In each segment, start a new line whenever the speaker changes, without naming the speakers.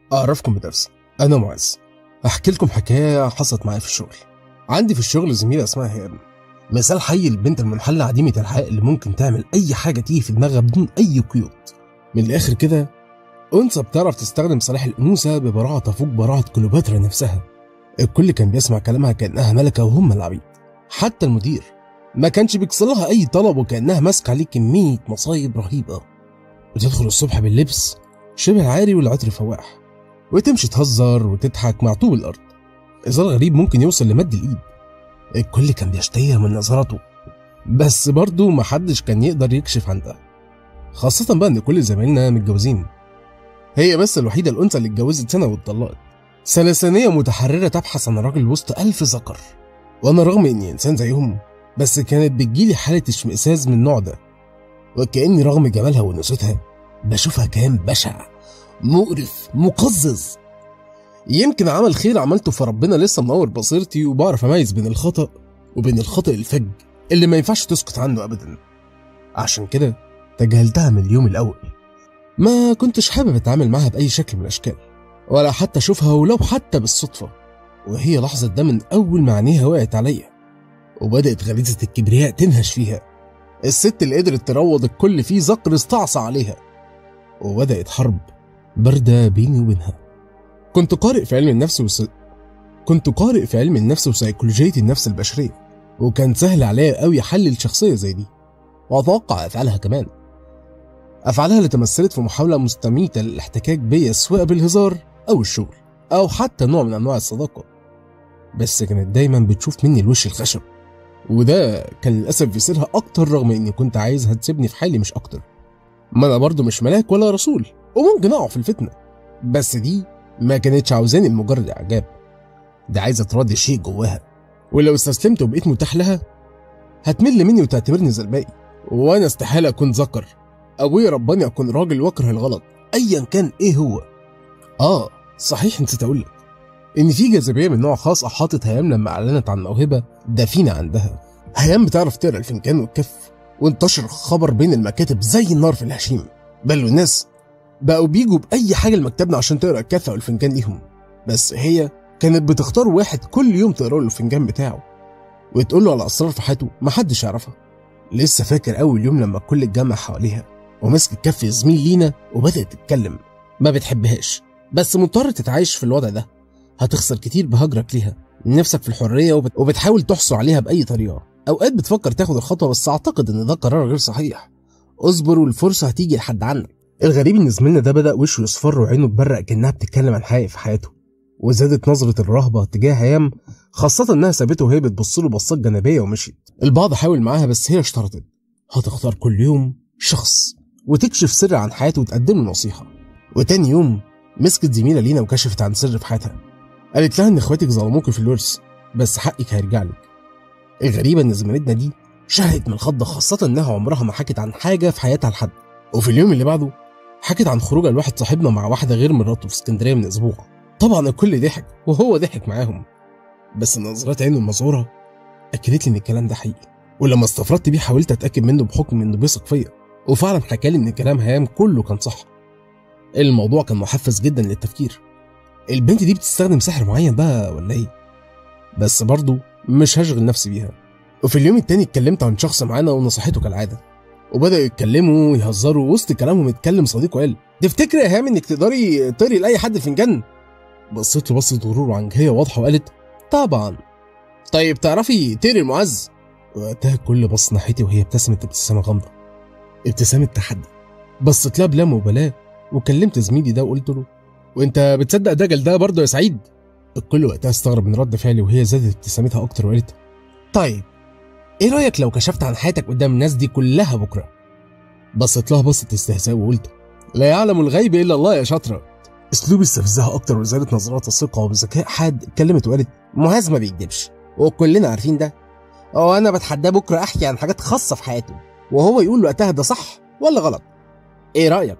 أعرفكم بنفسي أنا معز أحكي لكم حكاية حصلت معايا في الشغل عندي في الشغل زميلة اسمها هيام مثال حي البنت المنحلة عديمة الحياء اللي ممكن تعمل أي حاجة تيجي في دماغها بدون أي قيود من الآخر كده أنثى بتعرف تستخدم صلاح الأنوثة ببراعة تفوق براعة كليوباترا نفسها الكل كان بيسمع كلامها كأنها ملكة وهم العبيد حتى المدير ما كانش بيكسلها أي طلب وكأنها ماسكة عليه كمية مصايب رهيبة وتدخل الصبح باللبس شبه عاري والعطر فواح وتمشي تهزر وتضحك مع طوب الأرض هزار غريب ممكن يوصل لمد الإيد الكل كان بيشتهيها من نظراته بس برضه محدش كان يقدر يكشف عن ده خاصة بقى إن كل زمايلنا متجوزين هي بس الوحيدة الأنثى اللي اتجوزت سنة واتطلقت سلسانية متحررة تبحث عن راجل وسط ألف ذكر وأنا رغم إني إنسان زيهم بس كانت بتجيلي حالة اشمئزاز من النوع ده وكأني رغم جمالها ونسوتها بشوفها كيان بشع مقرف مقزز يمكن عمل خير عملته فربنا لسه منور بصيرتي وبعرف اميز بين الخطأ وبين الخطأ الفج اللي ما ينفعش تسكت عنه ابدا عشان كده تجاهلتها من اليوم الاول ما كنتش حابب اتعامل معاها باي شكل من الاشكال ولا حتى اشوفها ولو حتى بالصدفه وهي لحظه ده من اول ما عينيها وقعت عليا وبدات غريزه الكبرياء تنهش فيها الست اللي قدرت تروض الكل فيه ذكر استعصى عليها وبدات حرب بارده بيني وبينها كنت قارئ في علم النفس وس... كنت قارئ في علم النفس وسيكولوجية النفس البشرية وكان سهل عليا قوي احلل شخصية زي دي واتوقع افعالها كمان افعالها اللي تمثلت في محاولة مستميتة للاحتكاك بيا سواء بالهزار او الشغل او حتى نوع من انواع الصداقة بس كانت دايما بتشوف مني الوش الخشب وده كان للاسف بيصيرها اكتر رغم اني كنت عايزها تسيبني في حالي مش اكتر ما انا برضه مش ملاك ولا رسول وممكن اقع في الفتنة بس دي ما كانتش عاوزاني لمجرد اعجاب دي عايزه تراضي شيء جواها ولو استسلمت وبقيت متاح لها هتمل مني وتعتبرني زي الباقي وانا استحاله اكون ذكر ابويا رباني اكون راجل واكره الغلط ايا كان ايه هو اه صحيح نسيت اقول لك ان في جاذبيه من نوع خاص احاطت هيام لما اعلنت عن موهبه دفينه عندها هيام بتعرف تقرا الفنجان والكف وانتشر خبر بين المكاتب زي النار في الهشيم بل والناس بقوا بيجوا بأي حاجة لمكتبنا عشان تقرا الكافة أو الفنجان ليهم بس هي كانت بتختار واحد كل يوم تقرا له الفنجان بتاعه وتقول له على أسرار في حياته محدش يعرفها لسه فاكر أول يوم لما الكل اتجمع حواليها ومسك كف زميل لينا وبدأت تتكلم ما بتحبهاش بس مضطر تتعايش في الوضع ده هتخسر كتير بهجرك ليها نفسك في الحرية وبت... وبتحاول تحصل عليها بأي طريقة أوقات بتفكر تاخد الخطوة بس أعتقد إن ده قرار غير صحيح اصبر والفرصة هتيجي لحد عنك الغريب ان زميلنا ده بدا وشه يصفر وعينه تبرق كانها بتتكلم عن حقيقة في حياته وزادت نظرة الرهبة تجاه هيام خاصة انها سابته وهي بتبص له بصات جانبية ومشيت البعض حاول معاها بس هي اشترطت هتختار كل يوم شخص وتكشف سر عن حياته وتقدم له نصيحة وتاني يوم مسكت زميلة لينا وكشفت عن سر في حياتها قالت لها ان اخواتك ظلموك في الورث بس حقك هيرجع لك الغريبة ان زميلتنا دي شهقت من الخضة خاصة انها عمرها ما حكت عن حاجة في حياتها لحد وفي اليوم اللي بعده حكت عن خروجها لواحد صاحبنا مع واحدة غير مراته في اسكندرية من أسبوع طبعا الكل ضحك وهو ضحك معاهم بس نظرات عينه المزورة أكدت لي إن الكلام ده حقيقي ولما استفردت بيه حاولت أتأكد منه بحكم إنه بيثق فيا وفعلا حكى لي إن كلام هيام كله كان صح الموضوع كان محفز جدا للتفكير البنت دي بتستخدم سحر معين بقى ولا إيه بس برضه مش هشغل نفسي بيها وفي اليوم التاني اتكلمت عن شخص معانا ونصيحته كالعادة وبدأوا يتكلموا ويهزروا وسط كلامهم اتكلم صديقه قال تفتكر يا هام انك تقدري تقري لاي حد فنجان بصيت له بصة غرور وعنجهية واضحة وقالت طبعا طيب تعرفي تقري المعز وقتها الكل بص ناحيتي وهي ابتسمت ابتسامة غامضة ابتسامة تحدي بصيت لها بلا مبالاة وكلمت زميلي ده وقلت له وانت بتصدق دجل ده برضه يا سعيد الكل وقتها استغرب من رد فعلي وهي زادت ابتسامتها اكتر وقالت طيب ايه رايك لو كشفت عن حياتك قدام الناس دي كلها بكره بصيت لها بصة استهزاء وقلت لا يعلم الغيب الا الله يا شاطره اسلوبي استفزها اكتر وزادت نظرات الثقه وبذكاء حاد اتكلمت وقالت معاذ ما بيكدبش وكلنا عارفين ده هو انا بتحداه بكره احكي عن حاجات خاصه في حياته وهو يقول وقتها ده صح ولا غلط ايه رايك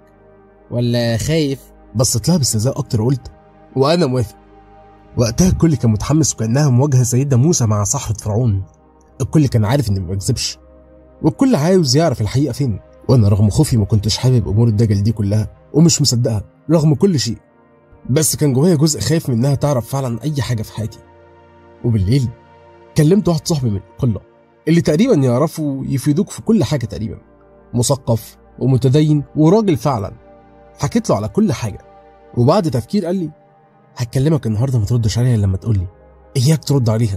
ولا خايف بصيت لها باستهزاء اكتر وقلت وانا موافق وقتها الكل كان متحمس وكانها مواجهه سيدنا موسى مع سحرة فرعون الكل كان عارف اني ما بكذبش والكل عاوز يعرف الحقيقه فين وانا رغم خوفي ما كنتش حابب امور الدجل دي كلها ومش مصدقها رغم كل شيء بس كان جوايا جزء خايف من انها تعرف فعلا اي حاجه في حياتي وبالليل كلمت واحد صاحبي من القله اللي تقريبا يعرفوا يفيدوك في كل حاجه تقريبا مثقف ومتدين وراجل فعلا حكيت له على كل حاجه وبعد تفكير قال لي هكلمك النهارده ما تردش عليها لما تقول لي اياك ترد عليها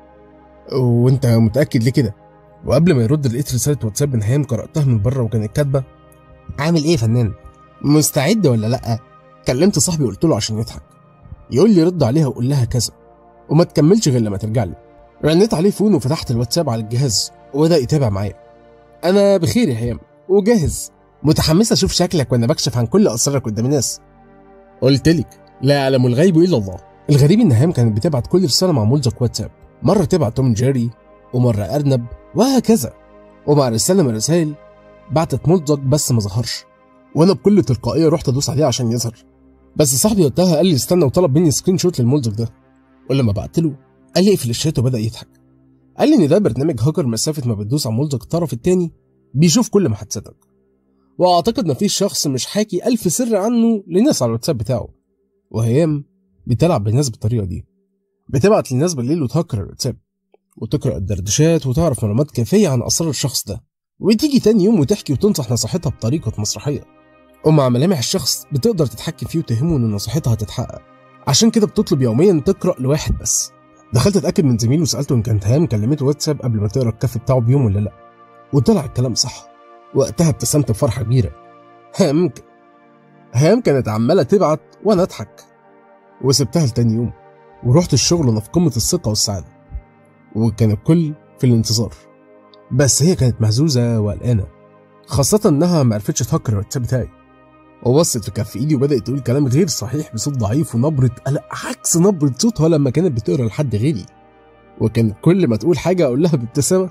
وانت متاكد ليه كده وقبل ما يرد لقيت رساله واتساب من هيام قراتها من بره وكانت كاتبه عامل ايه يا فنان مستعد ولا لا كلمت صاحبي وقلت له عشان يضحك يقول لي رد عليها وقول لها كذا وما تكملش غير لما ترجع لي رنيت عليه فون وفتحت الواتساب على الجهاز وبدا يتابع معايا انا بخير يا هيام وجاهز متحمس اشوف شكلك وانا بكشف عن كل اسرارك قدام الناس قلت لك لا يعلم الغيب الا الله الغريب ان هيام كانت بتبعت كل رساله مع ملزق واتساب مره تبعت توم جيري ومره ارنب وهكذا ومع رساله من الرسائل بعتت ملزق بس ما ظهرش وانا بكل تلقائيه رحت ادوس عليه عشان يظهر بس صاحبي وقتها قال لي استنى وطلب مني سكرين شوت للملزق ده ولما بعت له قال لي اقفل الشات وبدا يضحك قال لي ان ده برنامج هاكر مسافه ما بتدوس على ملزق الطرف التاني بيشوف كل محادثاتك واعتقد مفيش شخص مش حاكي الف سر عنه لناس على الواتساب بتاعه وهيام بتلعب بالناس بالطريقه دي بتبعت للناس بالليل وتهكر الواتساب وتقرا الدردشات وتعرف معلومات كافيه عن اسرار الشخص ده وتيجي تاني يوم وتحكي وتنصح نصيحتها بطريقه مسرحيه ومع ملامح الشخص بتقدر تتحكم فيه وتهمه ان نصيحتها هتتحقق عشان كده بتطلب يوميا تقرا لواحد بس دخلت اتاكد من زميلي وسالته ان كانت هيام كلمته واتساب قبل ما تقرا الكف بتاعه بيوم ولا لا وطلع الكلام صح وقتها ابتسمت بفرحه كبيره هيام ك... هيام كانت عماله تبعت وانا اضحك وسبتها لتاني يوم ورحت الشغل وانا في قمه الثقه والسعاده وكان الكل في الانتظار بس هي كانت مهزوزه وقلقانه خاصه انها ما عرفتش تهكر الواتساب بتاعي وبصت في كف ايدي وبدات تقول كلام غير صحيح بصوت ضعيف ونبره قلق عكس نبره صوتها لما كانت بتقرا لحد غيري وكان كل ما تقول حاجه اقول لها بابتسامه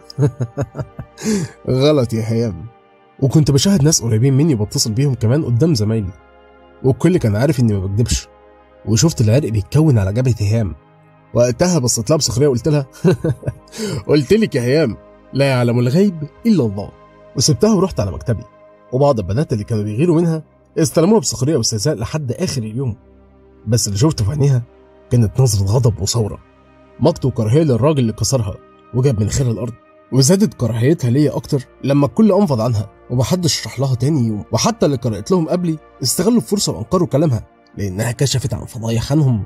غلط يا هيام وكنت بشاهد ناس قريبين مني وبتصل بيهم كمان قدام زمايلي والكل كان عارف اني ما بكدبش وشفت العرق بيتكون على جبهه هيام وقتها بصيت لها بسخريه وقلت لها قلت لك يا هيام لا يعلم الغيب الا الله وسبتها ورحت على مكتبي وبعض البنات اللي كانوا بيغيروا منها استلموها بسخريه واستهزاء لحد اخر اليوم بس اللي شفته في عينيها كانت نظره غضب وثوره مقت وكراهيه للراجل اللي كسرها وجاب من خير الارض وزادت كراهيتها ليا اكتر لما الكل انفض عنها ومحدش شرح لها تاني يوم وحتى اللي قرأت لهم قبلي استغلوا الفرصه وانكروا كلامها لانها كشفت عن فضايح عنهم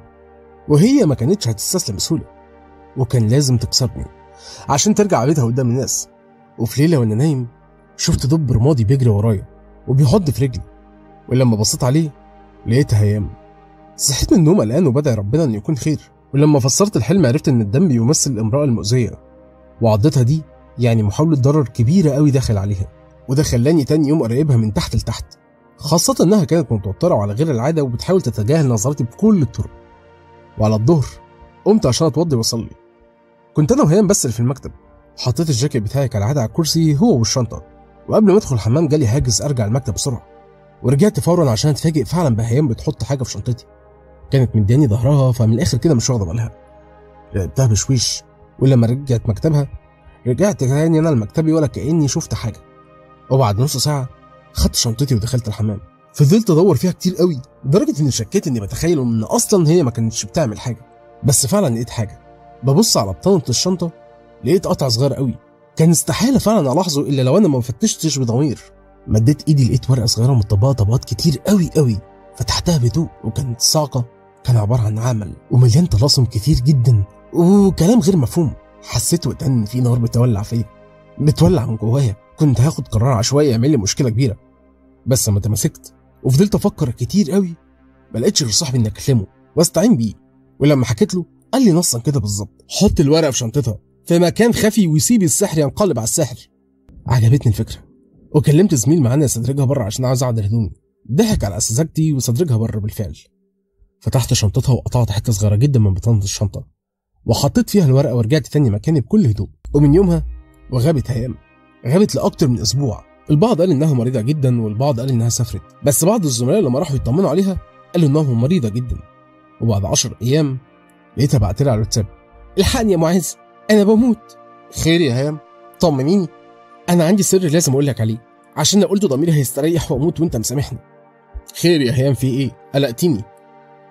وهي ما كانتش هتستسلم بسهوله وكان لازم تكسرني عشان ترجع بيتها قدام الناس وفي ليله وانا نايم شفت دب رمادي بيجري ورايا وبيحض في رجلي ولما بصيت عليه لقيتها هيام صحيت من النوم قلقان وبدعي ربنا ان يكون خير ولما فسرت الحلم عرفت ان الدم بيمثل الامراه المؤذيه وعضتها دي يعني محاولة ضرر كبيرة قوي داخل عليها وده خلاني تاني يوم أراقبها من تحت لتحت خاصة إنها كانت متوترة وعلى غير العادة وبتحاول تتجاهل نظراتي بكل الطرق وعلى الظهر قمت عشان أتوضي وأصلي كنت أنا وهيام بس اللي في المكتب حطيت الجاكيت بتاعي كالعادة على الكرسي هو والشنطة وقبل ما أدخل الحمام جالي هاجس أرجع المكتب بسرعة ورجعت فورا عشان أتفاجئ فعلا بهيام بتحط حاجة في شنطتي كانت مدياني ظهرها فمن الآخر كده مش واخدة بالها لعبتها بشويش ولما رجعت مكتبها رجعت تاني انا لمكتبي ولا كاني شفت حاجه وبعد نص ساعه خدت شنطتي ودخلت الحمام فضلت ادور فيها كتير قوي لدرجه اني شكيت اني بتخيل ان اصلا هي ما كانتش بتعمل حاجه بس فعلا لقيت حاجه ببص على بطانه الشنطه لقيت قطع صغير قوي كان استحاله فعلا الاحظه الا لو انا ما فتشتش بضمير مديت ايدي لقيت ورقه صغيره مطبقه طبقات كتير قوي قوي فتحتها بهدوء وكانت صاقه كان عباره عن عمل ومليان طلاسم كتير جدا وكلام غير مفهوم حسيت وقتها ان في نار بتولع فيا بتولع من جوايا كنت هاخد قرار عشوائي يعمل لي مشكله كبيره بس لما تمسكت وفضلت افكر كتير قوي ما لقيتش غير صاحبي اني اكلمه واستعين بيه ولما حكيت له قال لي نصا كده بالظبط حط الورقه في شنطتها في مكان خفي ويسيب السحر ينقلب على السحر عجبتني الفكره وكلمت زميل معانا يستدرجها بره عشان عاوز اعدل هدومي ضحك على سذاجتي وصدرجها بره بالفعل فتحت شنطتها وقطعت حته صغيره جدا من بطانه الشنطه وحطيت فيها الورقه ورجعت تاني مكاني بكل هدوء ومن يومها وغابت هيام غابت لاكتر من اسبوع البعض قال انها مريضه جدا والبعض قال انها سافرت بس بعض الزملاء لما راحوا يطمنوا عليها قالوا انها مريضه جدا وبعد عشر ايام لقيتها بعت لي على الواتساب الحقني يا معاذ انا بموت خير يا هيام طمنيني انا عندي سر لازم اقول لك عليه عشان لو قلته ضميري هيستريح واموت وانت مسامحني خير يا هيام في ايه قلقتني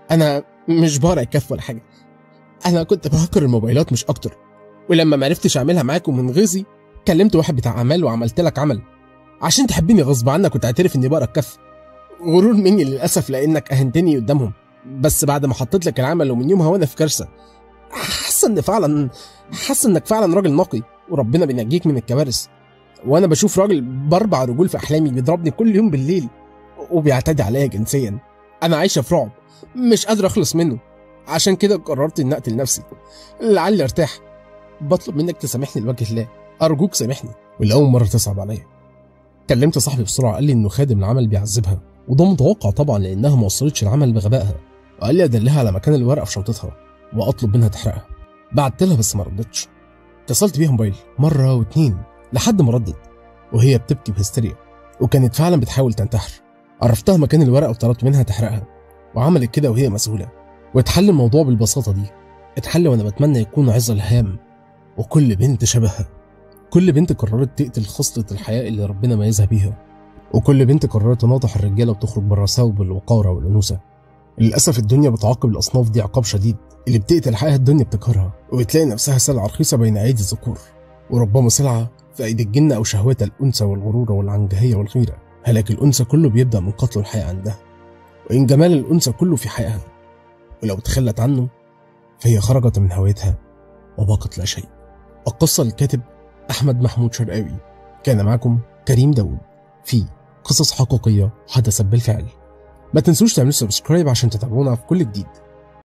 انا مش بقرا الكف ولا حاجه انا كنت بهكر الموبايلات مش اكتر ولما ما عرفتش اعملها معاكم من غيظي كلمت واحد بتاع اعمال وعملت لك عمل عشان تحبني غصب عنك وتعترف اني بقرا الكف غرور مني للاسف لانك اهنتني قدامهم بس بعد ما حطيت لك العمل ومن يومها وانا في كارثه حاسه ان فعلا حاسه انك فعلا راجل نقي وربنا بينجيك من الكوارث وانا بشوف راجل باربع رجول في احلامي بيضربني كل يوم بالليل وبيعتدي عليا جنسيا انا عايشه في رعب مش قادر اخلص منه عشان كده قررت اني اقتل نفسي لعلي ارتاح بطلب منك تسامحني لوجه الله ارجوك سامحني ولاول مره تصعب عليا كلمت صاحبي بسرعه قال لي انه خادم العمل بيعذبها وده متوقع طبعا لانها ما وصلتش العمل بغبائها وقال لي ادلها على مكان الورقه في شنطتها واطلب منها تحرقها بعت لها بس ما ردتش اتصلت بيها موبايل مره واتنين لحد ما ردت وهي بتبكي بهستيريا وكانت فعلا بتحاول تنتحر عرفتها مكان الورقه وطلبت منها تحرقها وعملت كده وهي مسؤوله واتحل الموضوع بالبساطه دي اتحل وانا بتمنى يكون عز الهام وكل بنت شبهها كل بنت قررت تقتل خصلة الحياة اللي ربنا ميزها بيها وكل بنت قررت تناطح الرجالة وتخرج بره ثوب الوقارة والأنوثة للأسف الدنيا بتعاقب الأصناف دي عقاب شديد اللي بتقتل حقها الدنيا بتكرهها وبتلاقي نفسها سلعة رخيصة بين أيدي الذكور وربما سلعة في أيدي الجن أو شهوات الأنثى والغرور والعنجهية والغيرة هلاك الأنثى كله بيبدأ من قتل الحياة عندها وإن جمال الأنثى كله في حياتها ولو تخلت عنه فهي خرجت من هويتها وبقت لا شيء القصة الكاتب أحمد محمود شرقاوي كان معكم كريم داود في قصص حقيقية حدثت بالفعل ما تنسوش تعملوا سبسكرايب عشان تتابعونا في كل جديد